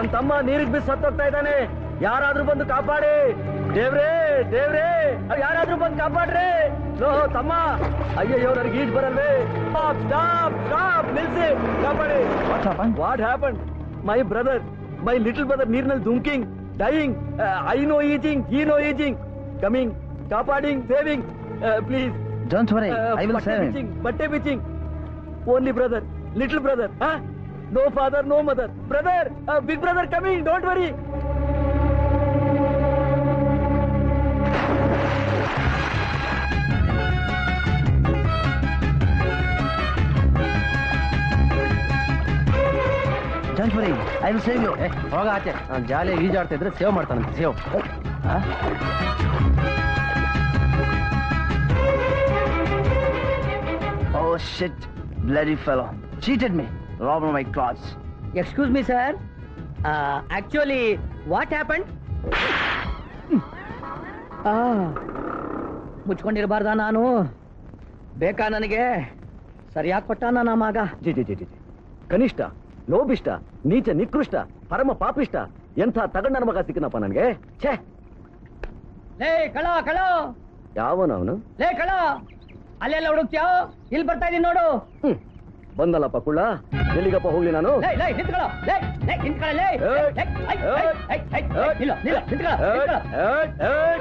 ನನ್ ತಮ್ಮ ನೀರಿಗೆ ಬಿದ್ದು ಸತ್ತೋಗ್ತಾ ಇದ್ದಾನೆ ಯಾರಾದ್ರೂ ಬಂದು ಕಾಪಾಡಿ ದೇವ್ರೇ ದೇವ್ರೇ ಅವ್ ಯಾರಾದ್ರೂ ಬಂದು ಕಾಪಾಡ್ರಿ ಲೋ ತಮ್ಮ ಅಯ್ಯಯ್ಯೋ ನನಗೆ ಈಜ್ ಬರಲ್ವೇ ಸ್ಟಾಪ್ ಸ್ಟಾಪ್ ಸ್ಟಾಪ್ ನಿಲ್ಸಿ ಕಾಪಾಡಿ What happened? What happen my brother my little brother ನೀರ್ನಲ್ಲಿ ಧುಂಕಿಂಗ್ ಡೈಯಿಂಗ್ ಐ ನೋ ಈಜಿಂಗ್ ಈ ನೋ ಈಜಿಂಗ್ ಕಮಿಂಗ್ ಕಾಪಾಡಿಂಗ್ saving please Don't worry, I will ಬಟ್ಟೆ save him. ಬಿಚ್ಚಿಂಗ್ ಬಟ್ಟೆ ಬಿಚ್ಚಿಂಗ್ only brother little brother no father no mother brother big brother coming don't worry Don't worry, I will save you. ಹೋಗ ಆಚೆ ನಾನು ಜಾಲಿಯಾಗಿ ಈಜಾಡ್ತಾ ಇದ್ರೆ ಸೇವ್ ಮಾಡ್ತಾನಂತೆ save Huh? Oh shit, bloody fellow. Cheated me. Robbed my clothes. Excuse me sir actually what happen ಮುಚ್ಕೊಂಡಿರಬಾರ್ದ ನಾನು ಬೇಕಾ ನನಗೆ ಸರಿಯಾಗಿ ಕೊಟ್ಟ ನನ್ನ ಮಗ ಜಿ ಜಿ ಜಿ ಜಿ ಜಿ. ಕನಿಷ್ಠ ಲೋಭಿಷ್ಟ ನೀಚ ನಿಕೃಷ್ಟ ಪರಮ ಪಾಪಿಷ್ಟ ಎಂಥ ತಗಣ್ಣನ ಮಗ ಸಿಕ್ಕನಪ್ಪ ನನಗೆ ಛೇ ಲೇ ಕಳ ಕಳ ಯಾವನ ಅವನು ಲೇ ಕಳ ಅಲ್ಲೆಲ್ಲ ಹುಡುಕ್ತ್ಯೋ ಇಲ್ಲಿ ಬರ್ತಾ ಇದೀನಿ ನೋಡು ಹ್ಮ್ ಬಂದಲ್ಲಪ್ಪ ಕುಳ್ಳ ಎಲ್ಲಿಗಪ್ಪ ಹೋಗ್ಲಿ ನಾನು ಲೇ ಲೇ ನಿಂತ್ಕೊಳ್ಳೋ ಲೇ ಲೇ ನಿಂತ್ಕೊಳ್ಳ ಲೇ ಏಯ್, ಲೇ, ಐ, ಐ, ಏಯ್, ಐ, ಐ, ಐ, ಏಯ್, ನಿಲ್ಲ ನಿಲ್ಲ ನಿಂತ್ಕೊಳ್ಳೋ ಏಯ್, ನಿಂತ್ಕೊಳ್ಳೋ ಏಯ್, ಏಯ್,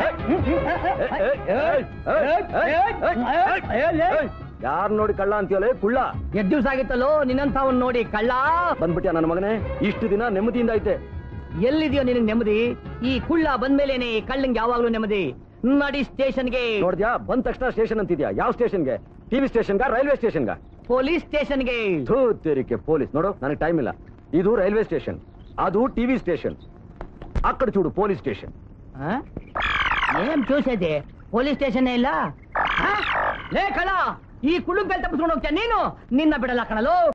ಏಯ್, ಏಯ್, ಏಯ್, ಏಯ್, ಯಾರ್ ನೋಡಿ ಕಳ್ಳ ಅಂತೀಯಲೇ ಕುಳ್ಳ ಎದ್ ದಿವ್ಸ ಆಗಿತ್ತಲ್ಲೋ ನಿನ್ನಂಥವನ್ ನೋಡಿ ಕಳ್ಳ ಬಂದ್ಬಿಟ್ಯಾ ನನ್ನ ಮಗನೇ ಇಷ್ಟು ದಿನ ನೆಮ್ಮದಿಯಿಂದ ಐತೆ ಎಲ್ಲಿದೆಯೋ ನಿನಗೆ ನೆಮ್ಮದಿ ಈ ಕುಳ್ಳ ಬಂದ್ಮೇಲೇನೆ ಈ ಕಳ್ಳಂಗೆ ಯಾವಾಗ್ಲೂ ನೆಮ್ಮದಿ ನಡಿ ಸ್ಟೇಷನ್ಗೆ ನೋಡ್ದ್ಯಾ ಬಂದ ತಕ್ಷಣ ಸ್ಟೇಷನ್ ಅಂತಿದ್ಯಾ ಯಾವ ಸ್ಟೇಷನ್ಗೆ ಟಿವಿ ಸ್ಟೇಷನ್ಗ ರೈಲ್ವೆ ಸ್ಟೇಷನ್ಗ ಪೊಲೀಸ್ ಸ್ಟೇಷನ್ಗೆ ಥೂ ತೇರಿಕೆ ಪೊಲೀಸ್ ನೋಡು ನನಗೆ ಟೈಮ್ ಇಲ್ಲ ಇದು ರೈಲ್ವೆ ಸ್ಟೇಷನ್ ಅದು ಟಿವಿ ಸ್ಟೇಷನ್ ಅక్కడ చూడు పోలీస్ స్టేషన్ ఆ? ఏం చూసేది పోలీస్ స్టేషన్ ಇಲ್ಲ ఆ? లే కళ ఈ కుళ్ళు తప్పించుకొని వచ్చా నేను నిన్న బిడల కళలో